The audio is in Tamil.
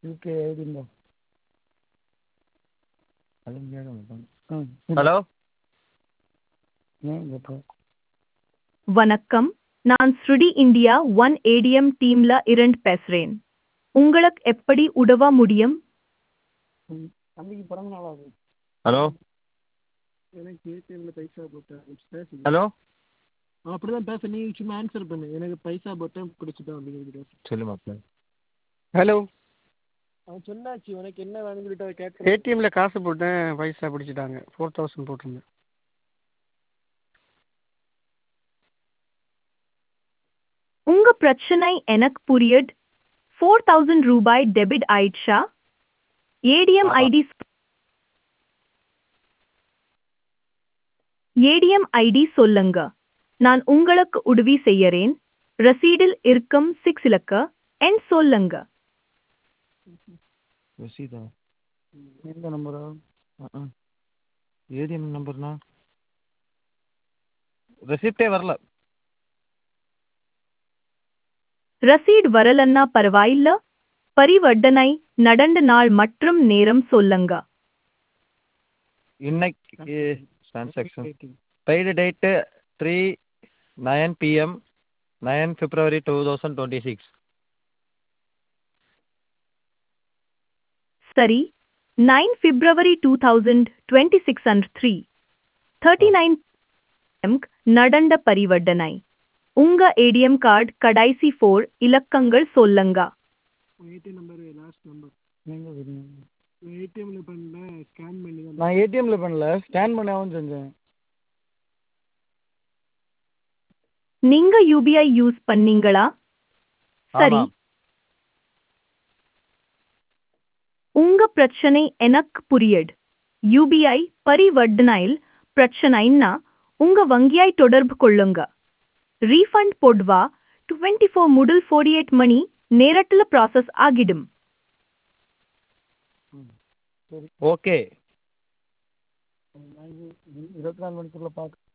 யூகே ஐடிங்களா ஹலோ வணக்கம் நான் ஸ்ருடி இந்தியா ஒன் ஏடிஎம் டீம்ல இருந்து பேசுறேன் உங்களுக்கு எப்படி உதவ முடியும் தம்பிக்கு பிறந்த நாள் ஆகுது ஹலோ எனக்கு ஏடிஎம்ல பைசா போட்டேன் பேசுங்க ஹலோ அப்படி தான் பேச நீ சும்மா ஆன்சர் பண்ணு எனக்கு பைசா போட்டேன் பிடிச்சிட்டேன் அப்படிங்கிறது பேசு சொல்லு மாப்பிள்ள ஹலோ அவன் சொன்னாச்சு உனக்கு என்ன வேணும்னு சொல்லிட்டு அவன் கேட்க ஏடிஎம்மில் காசு போட்டேன் பைசா பிடிச்சிட்டாங்க ஃபோர் தௌசண்ட் போட்டிருந்தேன் உங்க பிரச்சனை எனக்கு புரியுது ஃபோர் தௌசண்ட் ரூபாய் டெபிட் ஆயிடுச்சா ஏடிஎம் ஆமா. ஐடி ஏடிஎம் ஐடி சொல்லுங்க நான் உங்களுக்கு உதவி செய்யறேன் ரசீடில் இருக்கும் சிக்ஸ் இலக்க எண் சொல்லுங்க ரசீதா எந்த நம்பரா ஏடிஎம் நம்பர்னா ரெசிப்டே வரல ரசீட் வரலன்னா பரவாயில்ல பரிவர்த்தனை நடந்த நாள் மற்றும் நேரம் சொல்லுங்க இன்னைக்கு transaction paid date three nine PM nine February two thousand twenty six சரி nine February two thousand twenty six and three thirty nine நடந்த பரிவர்த்தனை உங்க ஏடிஎம் கார்டு கடைசி ஃபோர் இலக்கங்கள் சொல்லுங்க ஏடிஎம் நம்பர் லாஸ்ட் நம்பர் நீங்கள் நான் ஏடிஎம்ல பண்ணல ஸ்கேன் பண்ணி தான் நான் ஏடிஎம்ல பண்ணல ஸ்கேன் பண்ணாவும் செஞ்சேன் நீங்க யூபிஐ யூஸ் பண்ணீங்களா சரி ஆமாம் உங்க பிரச்சனை எனக்கு புரியுது யூபிஐ பரிவர்த்தனையில் பிரச்சனைன்னா உங்க வங்கியாய் தொடர்பு கொள்ளுங்க ரீஃபண்ட் போடுவா டுவெண்ட்டி ஃபோர் முதல் ஃபோர்டி எயிட் மணி நேரத்தில் ப்ராசஸ் ஆகிடும் ஓகே இருபத்தி நாலு மணிக்குள்ள பார்க்க